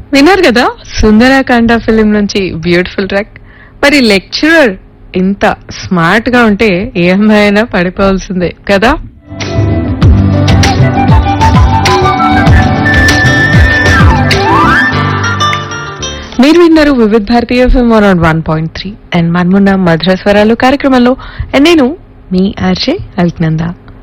విన్నారు కదా సుందరాకాండ ఫిలిం నుంచి బ్యూటిఫుల్ ట్రాక్ మరి లెక్చరర్ ఇంత స్మార్ట్ గా ఉంటే ఏ అమ్మాయి అయినా పడిపోవాల్సిందే కదా మీరు విన్నారు Vividh Bharati FM one o one point three and మనమున్న మధుర స్వరాలు కార్యక్రమంలో and నేను మీ RJ Alaknanda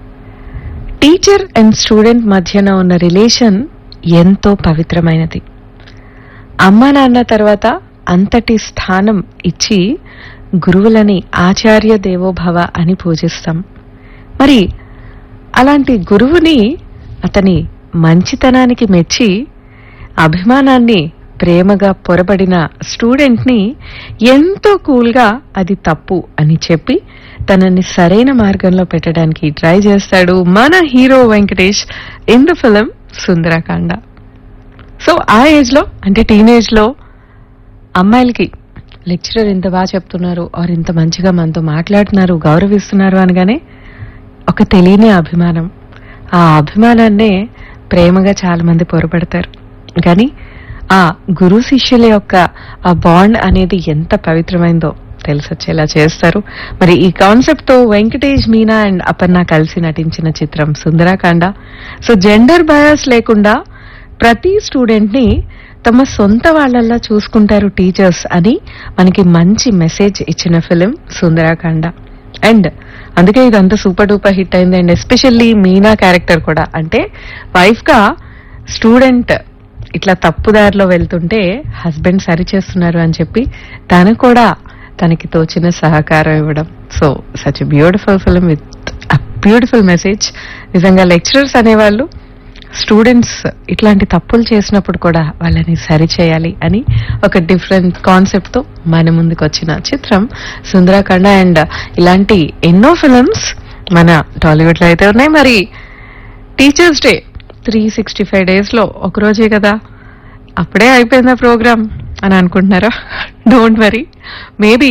teacher and student మధ్యన ఉన్న రిలేషన్ ఎంతో పవిత్రమైనది అమ్మ నాన్న తర్వాత అంతటి స్థానం ఇచ్చి గురువులని ఆచార్య దేవోభవ అని పూజిస్తాం మరి అలాంటి గురువుని అతని మంచితనానికి మెచ్చి అభిమానాన్ని ప్రేమగా పొరబడిన స్టూడెంట్ ని ఎంతో కూల్ గా అది తప్పు అని చెప్పి తనని సరైన మార్గంలో పెట్టడానికి ట్రై చేస్తాడు మన hero Venkatesh in the film Sundarakanda so ఆ ఏజ్ లో అంటే టీనేజ్ లో అమ్మాయిలకి లెక్చరర్ ఇంత బాగా చెప్తున్నారు ఆర్ ఇంత మంచిగా మనతో మాట్లాడుతున్నారు గౌరవిస్తున్నారు అనగానే ఒక తెలియని అభిమానం ఆ అభిమానాన్నే ప్రేమగా చాలా మంది పొరపడతారు కానీ ఆ గురు శిష్యుల యొక్క ఆ బాండ్ అనేది ఎంత పవిత్రమైందో తెలిసొచ్చేలా చేస్తారు మరి ఈ కాన్సెప్ట్ తో వెంకటేష్ మీనా అండ్ అపర్ణ కలిసి నటించిన చిత్రం సుందరాకాండ సో జెండర్ బయాస్ లేకుండా ప్రతి స్టూడెంట్ ని తమ సొంత వాళ్ళల్లా చూసుకుంటారు టీచర్స్ అని మనకి మంచి మెసేజ్ ఇచ్చిన ఫిలిం సుందరాకాండ అండ్ అందుకే ఇదంతా సూపర్ డూపర్ హిట్ అయింది అండ్ ఎస్పెషల్లీ మీనా క్యారెక్టర్ కూడా అంటే వైఫ్ గా స్టూడెంట్ ఇట్లా తప్పుదారిలో వెళ్తుంటే హస్బెండ్ సరి చేస్తున్నారు అని చెప్పి తను కూడా తనకి తోచిన సహకారం ఇవ్వడం so such beautiful film with beautiful message నిజంగా లెక్చరర్స్ అనేవాళ్ళు స్టూడెంట్స్ ఇట్లాంటి తప్పులు చేసినప్పుడు కూడా వాళ్ళని సరి చేయాలి అని ఒక డిఫరెంట్ కాన్సెప్ట్ తో మన ముందుకు వచ్చిన చిత్రం సుందరాకాండ అండ్ ఇలాంటి ఎన్నో ఫిల్మ్స్ మన టాలీవుడ్ లో అయితే ఉన్నాయి మరి teachers day three sixty five days లో ఒక రోజే కదా అప్పుడే అయిపోయిందా ప్రోగ్రామ్ అని అనుకుంటున్నారా డోంట్ వరీ మేబీ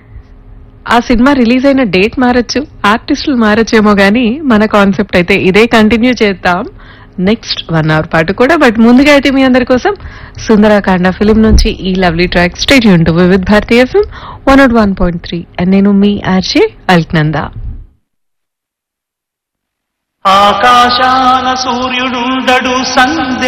ఆ సినిమా రిలీజ్ అయిన డేట్ మారచ్చు ఆర్టిస్టులు మారచ్చేమో గానీ మన కాన్సెప్ట్ అయితే ఇదే కంటిన్యూ చేద్దాం నెక్స్ట్ వన్ అవర్ పాటు కూడా బట్ ముందుగా అయితే మీ అందరి కోసం సుందరాకాండ ఫిలిం నుంచి ఈ లవ్లీ ట్రాక్ స్టేట్ యూన్ to Vividh Bharati FM one naught one point three and నేను మీ ఆర్జే అల్క్నందా ఆకాశాన సూర్యుడుండడు సంధ్య